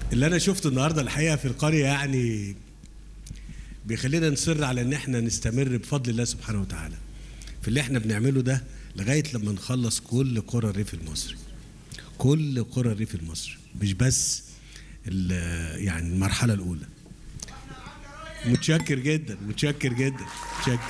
اللي انا شفته النهارده الحقيقه في القريه يعني بيخلينا نصر على ان احنا نستمر بفضل الله سبحانه وتعالى في اللي احنا بنعمله ده لغايه لما نخلص كل قرى الريف المصري كل قرى الريف المصري مش بس ال- يعني المرحله الاولى متشكر جدا متشكر جدا متشكر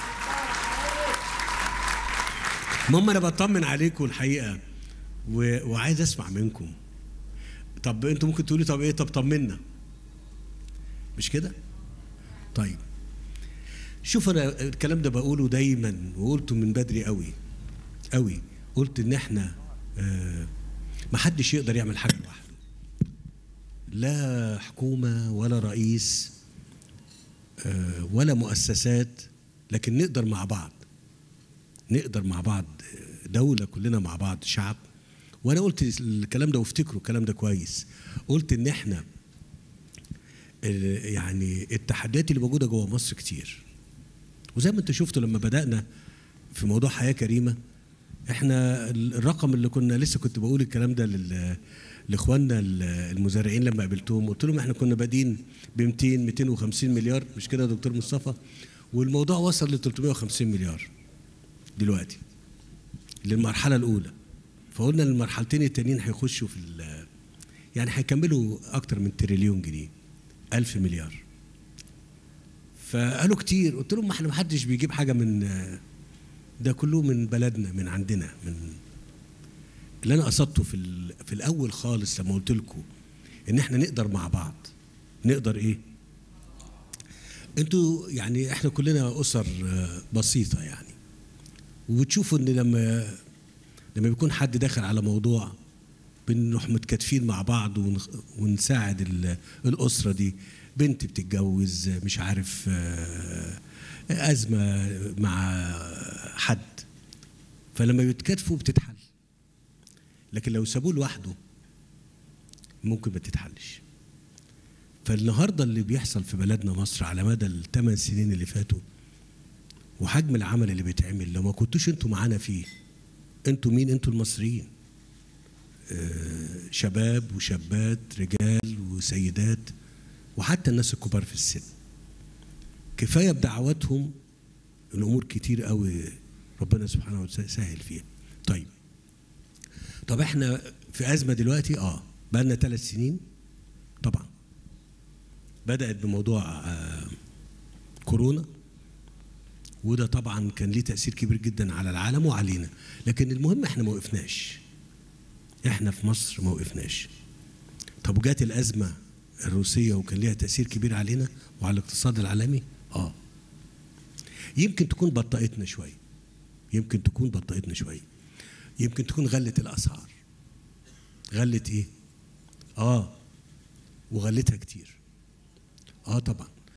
المهم انا بطمن عليكم الحقيقه و... وعايز اسمع منكم طب انتوا ممكن تقولي طب ايه طب طمنا مش كده طيب شوف انا الكلام ده بقوله دايما وقلته من بدري قوي قوي قلت ان احنا آه ما حدش يقدر يعمل حاجه لوحده لا حكومه ولا رئيس آه ولا مؤسسات لكن نقدر مع بعض نقدر مع بعض دولة كلنا مع بعض شعب وانا قلت الكلام ده وافتكروا الكلام ده كويس قلت ان احنا ال- يعني التحديات اللي موجوده جوه مصر كتير وزي ما انت شفتوا لما بدانا في موضوع حياه كريمه احنا ال- الرقم اللي كنا لسه كنت بقول الكلام ده لل لاخواننا ال- المزارعين لما قابلتهم قلت لهم احنا كنا بادين ب 200 250 مليار مش كده يا دكتور مصطفى والموضوع وصل ل 350 مليار دلوقتي للمرحله الاولى فقلنا المرحلتين التانيين هيخشوا في ال- يعني هيكملوا اكتر من تريليون جنيه ألف مليار فقالوا كتير قلت لهم ما احنا محدش بيجيب حاجه من ده كله من بلدنا من عندنا من اللي انا قصدته في ال- في الاول خالص لما قلت لكم ان احنا نقدر مع بعض نقدر ايه انتوا يعني احنا كلنا اسر آه، بسيطه يعني وبتشوفوا ان لما لما بيكون حد داخل على موضوع بنروح متكاتفين مع بعض ونخ- ونساعد ال- الاسره دي بنت بتتجوز مش عارف آه، ازمه مع حد فلما بيتكاتفوا بتتحل لكن لو سابوه لوحده ممكن ما تتحلش فالنهارده اللي بيحصل في بلدنا مصر على مدى الثمان سنين اللي فاتوا وحجم العمل اللي بيتعمل لو ما كنتوش انتوا معانا فيه انتوا مين انتوا المصريين آه، شباب وشابات رجال وسيدات وحتى الناس الكبار في السن كفايه بدعواتهم الامور كتير قوي ربنا سبحانه وتعالى سهل فيها طيب طب احنا في ازمه دلوقتي اه بقى لنا ثلاث سنين طبعا بدات بموضوع آه كورونا وده طبعا كان ليه تاثير كبير جدا على العالم وعلينا لكن المهم احنا ما وقفناش احنا في مصر ما وقفناش طب وجات الازمه الروسيه وكان ليها تاثير كبير علينا وعلى الاقتصاد العالمي اه يمكن تكون بطئتنا شويه يمكن تكون بطئتنا شويه يمكن تكون غلت الاسعار غلت ايه اه وغلتها كتير اه طبعا